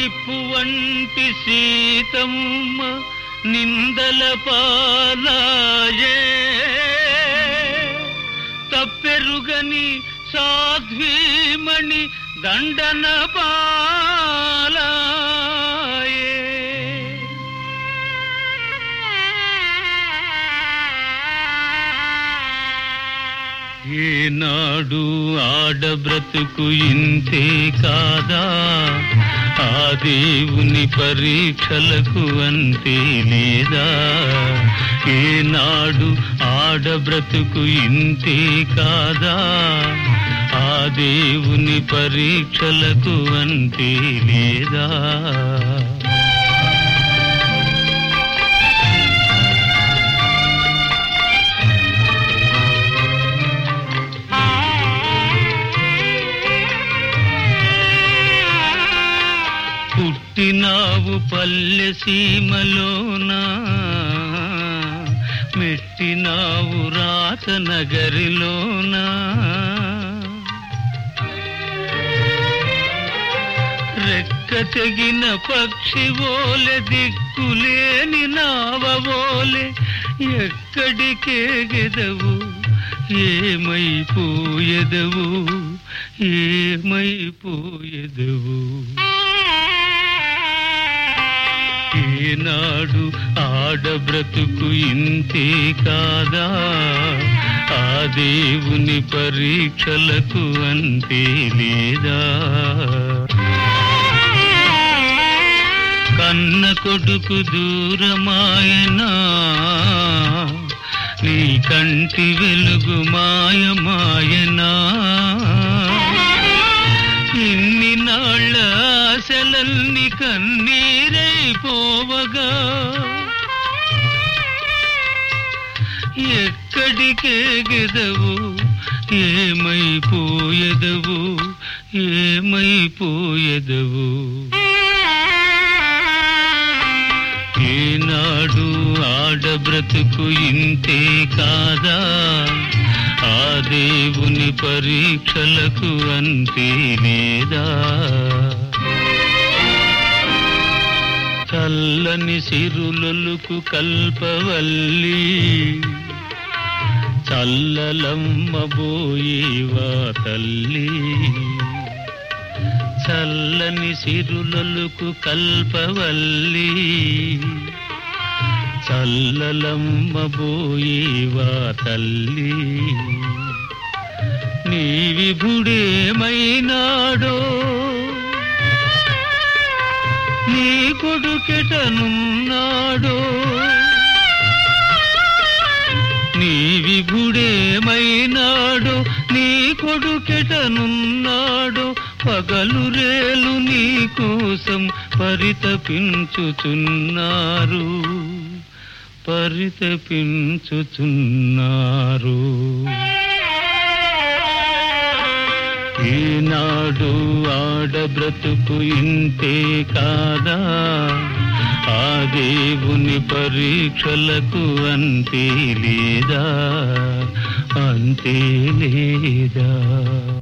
నిప్పు వంటి సీతమ్మ నిందల పాలాయే తప్పెరుగని సాధ్వీమణి దండన పాలాయే ఏనాడు ఆడబ్రతుకు ఇంతే కాదా ఆ దేవుని పరీక్షలకు అంతే లేదా ఏనాడు ఆడబ్రతుకు ఇంతే కాదా ఆ దేవుని పరీక్షలకు అంతే లేదా పుట్టినావు పల్లె సీమలోనా మెట్టినావు రాత నగరిలోనా రెక్క తెగిన పక్షి ఓలె దిక్కులేని నావోలె ఎక్కడికేగెదవు ఏమైపోయెదవు ఏమైపోయెదవు ఈనాడు ఆడబ్రతుకు ఇంతే కాదా ఆ దేవుని పరీక్షలకు అంతే లేదా కన్న కొడుకు దూరమాయనా నీ కంటి వెలుగు మాయమాయనా ఇన్ని నాళ్ళ ఆశలన్ని కన్నీరైపోవగా ఎక్కడికే గెదవు ఏమైపోయెదవు ఏమైపోయెదవు ఏనాడు ఆడబ్రతుకు ఇంతే కాదా ఆ దేవుని పరీక్షలకు అంతే లేదా చల్లని సిరులొలుకు కల్పవల్లి చల్లలమ్మ బోయేవా తల్లి చల్లని సిరులొలుకు కల్పవల్లి చల్లలమ్మ బోయేవా తల్లి నీ విభుడేమైనాడో నీ కొడుకెటనున్నాడో నీ విభుడేమైనాడో నీ కొడుకెటనున్నాడో పగలు రేలు నీ కోసం పరితపించుచున్నారు పరితపించుచున్నారు ఈనాడు ఆడబ్రతుకు ఇంతే కాదా ఆ దేవుని పరీక్షలకు అంతే లేదా అంతే లేదా